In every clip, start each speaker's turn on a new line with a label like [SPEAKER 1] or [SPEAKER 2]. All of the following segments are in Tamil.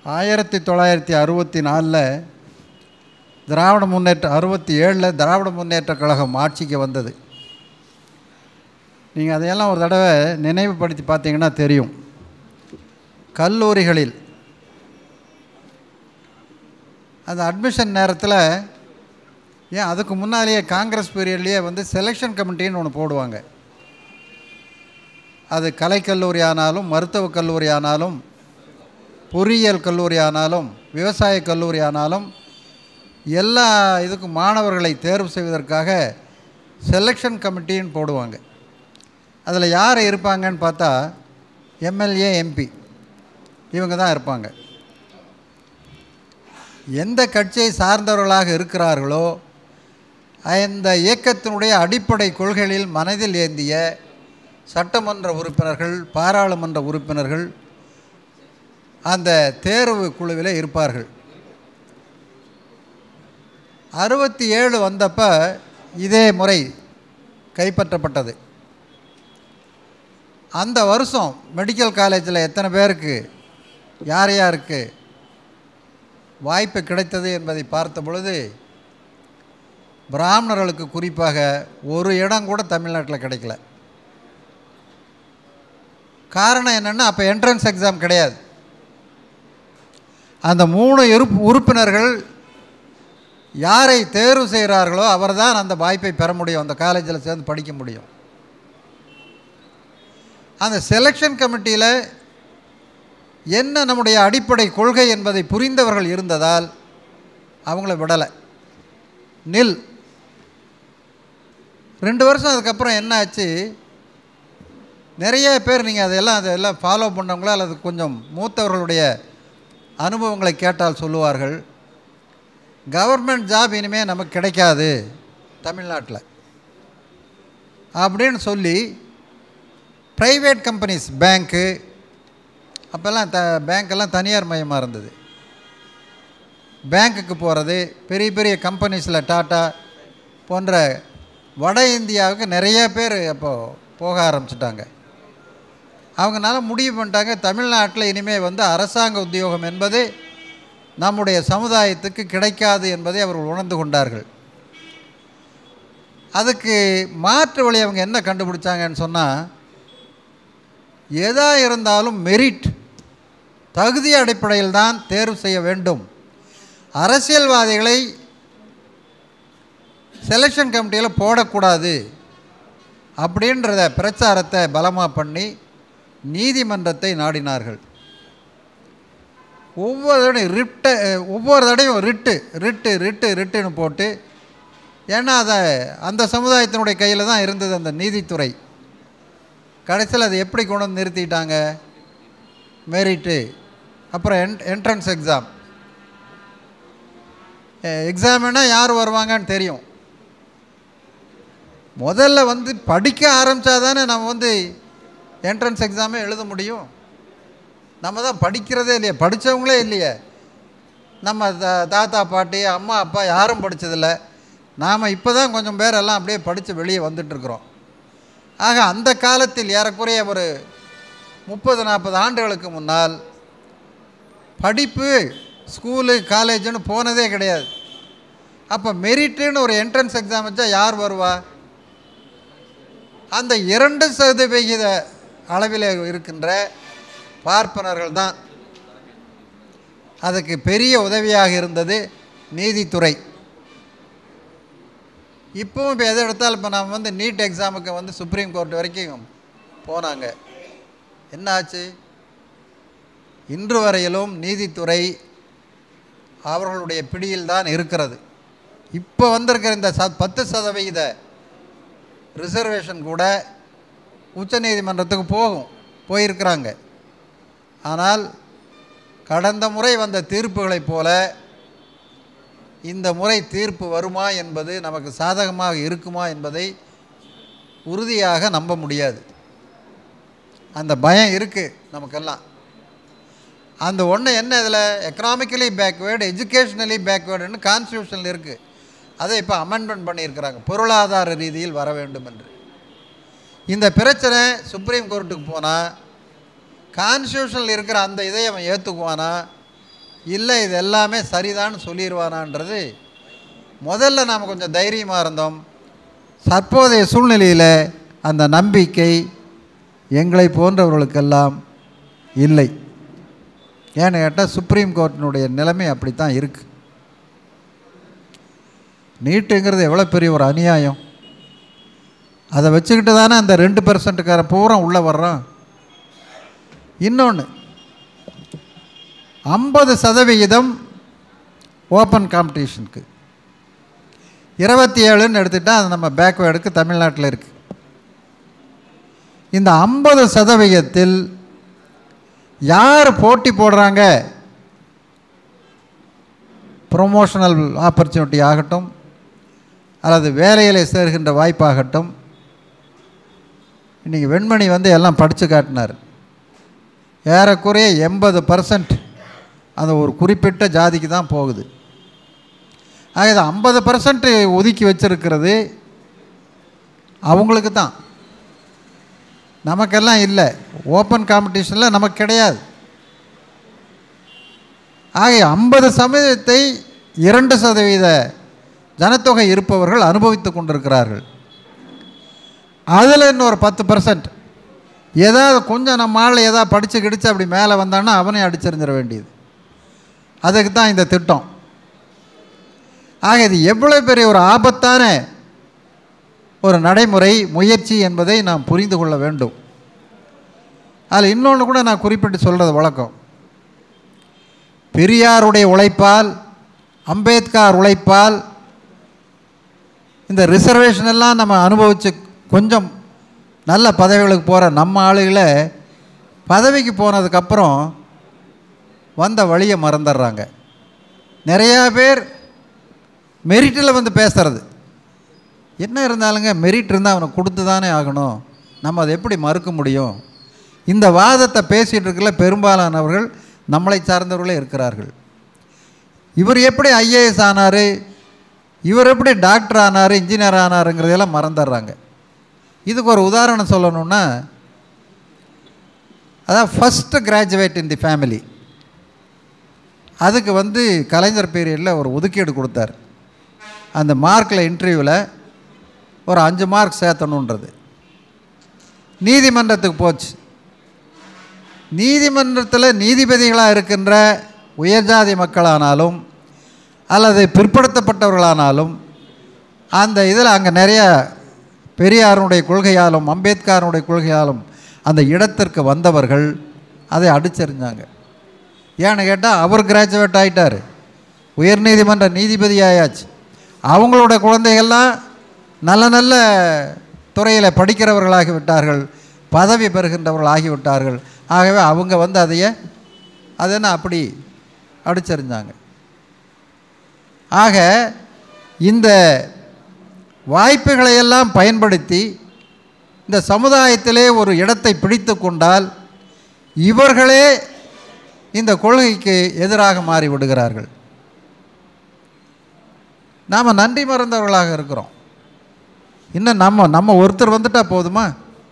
[SPEAKER 1] ஆயிரத்தி தொள்ளாயிரத்தி அறுபத்தி நாலில் திராவிட முன்னேற்ற அறுபத்தி ஏழில் திராவிட முன்னேற்றக் கழகம் ஆட்சிக்கு வந்தது நீங்கள் அதையெல்லாம் ஒரு தடவை நினைவுபடுத்தி பார்த்தீங்கன்னா தெரியும் கல்லூரிகளில் அந்த அட்மிஷன் நேரத்தில் ஏன் அதுக்கு முன்னாலேயே காங்கிரஸ் பீரியட்லேயே வந்து செலெக்ஷன் கமிட்டின்னு ஒன்று போடுவாங்க அது கலைக்கல்லூரி ஆனாலும் மருத்துவக் கல்லூரி ஆனாலும் பொறியியல் கல்லூரி ஆனாலும் விவசாய கல்லூரி ஆனாலும் எல்லா இதுக்கும் மாணவர்களை தேர்வு செய்வதற்காக செலெக்ஷன் கமிட்டின்னு போடுவாங்க அதில் யார் இருப்பாங்கன்னு பார்த்தா எம்எல்ஏ எம்பி இவங்க தான் இருப்பாங்க எந்த கட்சியை சார்ந்தவர்களாக இருக்கிறார்களோ அந்த இயக்கத்தினுடைய அடிப்படை கொள்கைகளில் மனதில் ஏந்திய சட்டமன்ற உறுப்பினர்கள் பாராளுமன்ற உறுப்பினர்கள் அந்த தேர்வு குழுவில் இருப்பார்கள் அறுபத்தி ஏழு வந்தப்ப இதே முறை கைப்பற்றப்பட்டது அந்த வருஷம் மெடிக்கல் காலேஜில் எத்தனை பேருக்கு யார் யாருக்கு வாய்ப்பு கிடைத்தது என்பதை பார்த்த பொழுது பிராமணர்களுக்கு குறிப்பாக ஒரு இடம் கூட தமிழ்நாட்டில் கிடைக்கல காரணம் என்னென்னா அப்போ என்ட்ரன்ஸ் எக்ஸாம் கிடையாது அந்த மூணு இருப்பு உறுப்பினர்கள் யாரை தேர்வு செய்கிறார்களோ அவர்தான் அந்த வாய்ப்பை பெற முடியும் அந்த காலேஜில் சேர்ந்து படிக்க முடியும் அந்த செலெக்ஷன் கமிட்டியில் என்ன நம்முடைய அடிப்படை கொள்கை என்பதை புரிந்தவர்கள் இருந்ததால் அவங்கள விடலை நில் ரெண்டு வருஷம் அதுக்கப்புறம் என்ன ஆச்சு நிறைய பேர் நீங்கள் அதெல்லாம் அதெல்லாம் ஃபாலோ பண்ணவங்களோ அல்லது கொஞ்சம் மூத்தவர்களுடைய அனுபவங்களை கேட்டால் சொல்லுவார்கள் கவர்மெண்ட் ஜாப் இனிமேல் நமக்கு கிடைக்காது தமிழ்நாட்டில் அப்படின்னு சொல்லி ப்ரைவேட் கம்பெனிஸ் பேங்க்கு அப்போல்லாம் த பேங்க்கெல்லாம் தனியார் மயமாக இருந்தது பேங்க்குக்கு போகிறது பெரிய பெரிய கம்பெனிஸில் டாட்டா போன்ற வட இந்தியாவுக்கு நிறைய பேர் அப்போது போக ஆரம்பிச்சிட்டாங்க அவங்களால முடிவு பண்ணிட்டாங்க தமிழ்நாட்டில் இனிமேல் வந்து அரசாங்க உத்தியோகம் என்பது நம்முடைய சமுதாயத்துக்கு கிடைக்காது என்பதை அவர்கள் உணர்ந்து கொண்டார்கள் அதுக்கு மாற்று வழி அவங்க என்ன கண்டுபிடிச்சாங்கன்னு சொன்னால் எதா இருந்தாலும் மெரிட் தகுதி அடிப்படையில் தான் தேர்வு செய்ய வேண்டும் அரசியல்வாதிகளை செலெக்ஷன் கமிட்டியில் போடக்கூடாது அப்படின்றத பிரச்சாரத்தை பலமாக பண்ணி நீதிமன்றத்தை நாடினார்கள் ஒவ்வொரு தடையும் ரிட்டை ஒவ்வொரு தடையும் ரிட்டு ரிட்டு ரிட்டு ரிட்டுன்னு போட்டு ஏன்னா அதை அந்த சமுதாயத்தினுடைய கையில் தான் இருந்தது அந்த நீதித்துறை கடைசியில் அதை எப்படி கொண்டு வந்து நிறுத்திட்டாங்க மெரிட்டு அப்புறம் என் என்ட்ரன்ஸ் எக்ஸாம் எக்ஸாம்னா யார் வருவாங்கன்னு தெரியும் முதல்ல வந்து படிக்க ஆரம்பித்தா தானே நம்ம வந்து என்ட்ரன்ஸ் எக்ஸாமே எழுத முடியும் நம்ம தான் படிக்கிறதே இல்லையே படித்தவங்களே இல்லையே நம்ம த தாத்தா பாட்டி அம்மா அப்பா யாரும் படித்ததில்ல நாம் இப்போ தான் கொஞ்சம் பேரெல்லாம் அப்படியே படித்து வெளியே வந்துட்டுருக்குறோம் ஆக அந்த காலத்தில் ஏறக்குறைய ஒரு முப்பது நாற்பது ஆண்டுகளுக்கு முன்னால் படிப்பு ஸ்கூலு காலேஜுன்னு போனதே கிடையாது அப்போ மெரிட்டுன்னு ஒரு என்ட்ரன்ஸ் எக்ஸாம் வச்சா யார் வருவா அந்த இரண்டு சதவிகித அளவில் இருக்கின்ற பார்ப்பனர்கள் தான் அதுக்கு பெரிய உதவியாக இருந்தது நீதித்துறை இப்போவும் இப்போ எதை எடுத்தாலும் இப்போ நம்ம வந்து நீட் எக்ஸாமுக்கு வந்து சுப்ரீம் கோர்ட் வரைக்கும் போனாங்க என்ன ஆச்சு இன்று வரையிலும் நீதித்துறை அவர்களுடைய பிடியில் தான் இருக்கிறது இப்போ வந்திருக்கிற இந்த ச பத்து சதவிகித ரிசர்வேஷன் கூட உச்சநீதிமன்றத்துக்கு போகும் போயிருக்கிறாங்க ஆனால் கடந்த முறை வந்த தீர்ப்புகளைப் போல இந்த முறை தீர்ப்பு வருமா என்பது நமக்கு சாதகமாக இருக்குமா என்பதை உறுதியாக நம்ப முடியாது அந்த பயம் இருக்குது நமக்கெல்லாம் அந்த ஒன்று என்ன இதில் எக்கனாமிக்கலி பேக்வேர்டு எஜுகேஷ்னலி பேக்வேர்டுன்னு கான்ஸ்டியூஷனில் இருக்குது அதை இப்போ அமெண்ட்மெண்ட் பண்ணியிருக்கிறாங்க பொருளாதார ரீதியில் வர வேண்டும் என்று இந்த பிரச்சனை சுப்ரீம் கோர்ட்டுக்கு போனால் கான்ஸ்டியூஷனில் இருக்கிற அந்த இதை அவன் ஏற்றுக்குவானா இல்லை இது எல்லாமே சரிதான்னு சொல்லிடுவானான்றது முதல்ல நாம் கொஞ்சம் தைரியமாக இருந்தோம் தற்போதைய சூழ்நிலையில் அந்த நம்பிக்கை எங்களை போன்றவர்களுக்கெல்லாம் இல்லை ஏன்னு கேட்டால் சுப்ரீம் கோர்ட்டினுடைய நிலைமை அப்படித்தான் இருக்குது நீட்டுங்கிறது எவ்வளோ பெரிய ஒரு அநியாயம் அதை வச்சுக்கிட்டு தானே அந்த ரெண்டு பெர்சன்ட்டுக்கார பூரா உள்ளே வர்றான் இன்னொன்று ஐம்பது சதவிகிதம் ஓப்பன் காம்படிஷனுக்கு இருபத்தி ஏழுன்னு எடுத்துட்டால் அது நம்ம பேக்வேர்டுக்கு தமிழ்நாட்டில் இருக்குது இந்த ஐம்பது சதவிகிதத்தில் யார் போட்டி போடுறாங்க ப்ரொமோஷனல் ஆப்பர்ச்சுனிட்டி ஆகட்டும் அல்லது வேலைகளை சேர்கின்ற வாய்ப்பாகட்டும் இன்றைக்கி வெண்மணி வந்து எல்லாம் படித்து காட்டினார் ஏறக்குறைய எண்பது பர்சன்ட் அந்த ஒரு குறிப்பிட்ட ஜாதிக்கு தான் போகுது ஆக இது ஐம்பது பர்சன்ட் ஒதுக்கி வச்சிருக்கிறது அவங்களுக்கு தான் நமக்கெல்லாம் இல்லை ஓப்பன் காம்படிஷனில் நமக்கு கிடையாது ஆக ஐம்பது சதவீதத்தை இரண்டு சதவீத ஜனத்தொகை இருப்பவர்கள் அனுபவித்து கொண்டிருக்கிறார்கள் அதில் இன்னொரு பத்து பர்சன்ட் ஏதாவது கொஞ்சம் நம்ம ஆள் ஏதாவது படித்து கிடிச்சு அப்படி மேலே வந்தான்னா அவனையும் அடிச்செறிஞ்சிட வேண்டியது அதுக்கு தான் இந்த திட்டம் ஆக இது எவ்வளோ பெரிய ஒரு ஆபத்தான ஒரு நடைமுறை முயற்சி என்பதை நாம் புரிந்து கொள்ள வேண்டும் அதில் இன்னொன்று கூட நான் குறிப்பிட்டு சொல்கிறது வழக்கம் பெரியாருடைய உழைப்பால் அம்பேத்கர் உழைப்பால் இந்த ரிசர்வேஷன் எல்லாம் நம்ம அனுபவித்து கொஞ்சம் நல்ல பதவிகளுக்கு போகிற நம்ம ஆளுகளை பதவிக்கு போனதுக்கப்புறம் வந்த வழியை மறந்துடுறாங்க நிறையா பேர் மெரிட்டில் வந்து பேசுகிறது என்ன இருந்தாலுங்க மெரிட் இருந்தால் அவனுக்கு கொடுத்து தானே ஆகணும் நம்ம அதை எப்படி மறுக்க முடியும் இந்த வாதத்தை பேசிகிட்டு இருக்கல பெரும்பாலானவர்கள் நம்மளை சார்ந்தவர்களே இருக்கிறார்கள் இவர் எப்படி ஐஏஎஸ் ஆனார் இவர் எப்படி டாக்டர் ஆனார் இன்ஜினியர் ஆனாருங்கிறதெல்லாம் மறந்துடுறாங்க இதுக்கு ஒரு உதாரணம் சொல்லணுன்னா அதான் first graduate in the family அதுக்கு வந்து கலைஞர் பீரியடில் ஒரு ஒதுக்கீடு கொடுத்தார் அந்த மார்க்கில் இன்டர்வியூவில் ஒரு அஞ்சு மார்க் சேர்த்தணுன்றது நீதிமன்றத்துக்கு போச்சு நீதிமன்றத்தில் நீதிபதிகளாக இருக்கின்ற உயர்ஜாதி மக்களானாலும் அல்லது பிற்படுத்தப்பட்டவர்களானாலும் அந்த இதில் அங்கே நிறைய பெரியாருடைய கொள்கையாலும் அம்பேத்கருடைய கொள்கையாலும் அந்த இடத்திற்கு வந்தவர்கள் அதை அடிச்செறிஞ்சாங்க ஏன்னு கேட்டால் அவர் கிராஜுவேட் ஆகிட்டார் உயர்நீதிமன்ற நீதிபதி ஆயாச்சு அவங்களோட குழந்தைகள்லாம் நல்ல நல்ல துறையில் படிக்கிறவர்களாகி விட்டார்கள் பதவி பெறுகின்றவர்கள் ஆகிவிட்டார்கள் ஆகவே அவங்க வந்து அதைய அது என்ன அப்படி அடிச்செறிஞ்சாங்க ஆக இந்த வாய்ப்புகளையெல்லாம் பயன்படுத்தி இந்த சமுதாயத்திலே ஒரு இடத்தை பிடித்து கொண்டால் இவர்களே இந்த கொள்கைக்கு எதிராக மாறி விடுகிறார்கள் நாம் நன்றி மறந்தவர்களாக இருக்கிறோம் இன்னும் நம்ம நம்ம ஒருத்தர் வந்துட்டால் போதுமா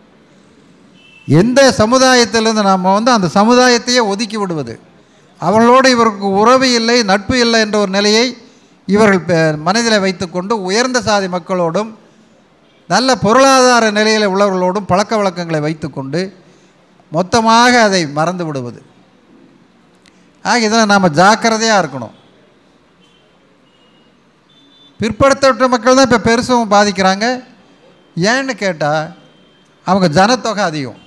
[SPEAKER 1] எந்த சமுதாயத்திலிருந்து நாம் வந்து அந்த சமுதாயத்தையே ஒதுக்கி விடுவது அவர்களோடு இவருக்கு உறவு இல்லை நட்பு இல்லை என்ற ஒரு நிலையை இவர்கள் பெ- மனதில் வைத்துக்கொண்டு உயர்ந்த சாதி மக்களோடும் நல்ல பொருளாதார நிலையில் உள்ளவர்களோடும் பழக்க வழக்கங்களை வைத்துக்கொண்டு மொத்தமாக அதை மறந்து விடுவது ஆக இதில் நாம் ஜாக்கிரதையாக இருக்கணும் பிற்படுத்தப்பட்ட மக்கள் தான் இப்போ பெருசும் பாதிக்கிறாங்க ஏன்னு கேட்டால் அவங்க ஜனத்தொகை அதிகம்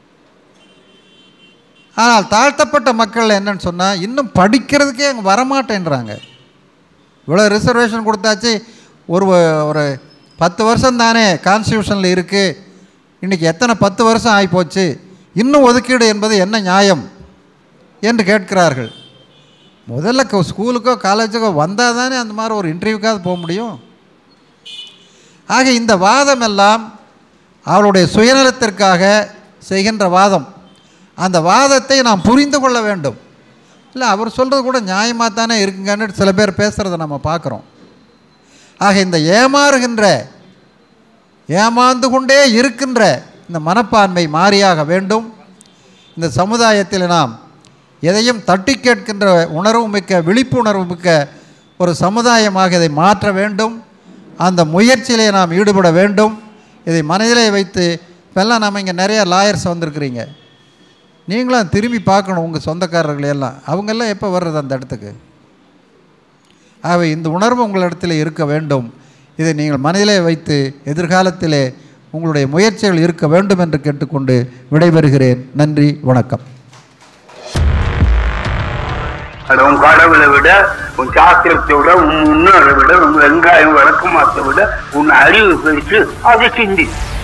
[SPEAKER 1] ஆனால் தாழ்த்தப்பட்ட மக்கள் என்னன்னு சொன்னால் இன்னும் படிக்கிறதுக்கே அங்கே வரமாட்டேன்றாங்க இவ்வளோ ரிசர்வேஷன் கொடுத்தாச்சு ஒரு ஒரு பத்து வருஷம் தானே கான்ஸ்டியூஷனில் இருக்குது இன்றைக்கி எத்தனை பத்து வருஷம் ஆகிப்போச்சு இன்னும் ஒதுக்கீடு என்பது என்ன நியாயம் என்று கேட்கிறார்கள் முதல்ல க- ஸ்கூலுக்கோ காலேஜுக்கோ வந்தால் தானே அந்த மாதிரி ஒரு இன்டர்வியூக்காவது போக முடியும் ஆக இந்த வாதம் எல்லாம் அவளுடைய சுயநலத்திற்காக செய்கின்ற வாதம் அந்த வாதத்தை நாம் புரிந்து கொள்ள வேண்டும் இல்லை அவர் சொல்கிறது கூட நியாயமாக தானே இருக்குங்கன்னு சில பேர் பேசுகிறத நம்ம பார்க்குறோம் ஆக இந்த ஏமாறுகின்ற ஏமாந்து கொண்டே இருக்கின்ற இந்த மனப்பான்மை மாறியாக வேண்டும் இந்த சமுதாயத்தில் நாம் எதையும் தட்டி கேட்கின்ற உணர்வு மிக்க விழிப்புணர்வு மிக்க ஒரு சமுதாயமாக இதை மாற்ற வேண்டும் அந்த முயற்சியிலே நாம் ஈடுபட வேண்டும் இதை மனதிலே வைத்து இப்போல்லாம் நம்ம இங்கே நிறைய லாயர்ஸ் வந்திருக்கிறீங்க நீங்களும் திரும்பி பார்க்கணும் உங்கள் சொந்தக்காரர்களை எல்லாம் அவங்கெல்லாம் எப்போ வர்றது அந்த இடத்துக்கு ஆகவே இந்த உணர்வு உங்களிடத்தில் இருக்க வேண்டும் இதை நீங்கள் மனதிலே வைத்து எதிர்காலத்திலே உங்களுடைய முயற்சிகள் இருக்க வேண்டும் என்று கேட்டுக்கொண்டு விடைபெறுகிறேன் நன்றி வணக்கம்
[SPEAKER 2] அது உன் கடவுளை விட உன் சாஸ்திரத்தை விட உன் முன்னோரை விட உன் வெங்காயம் வழக்கமாத்தை விட உன் அறிவு பெருசு அதை சிந்தி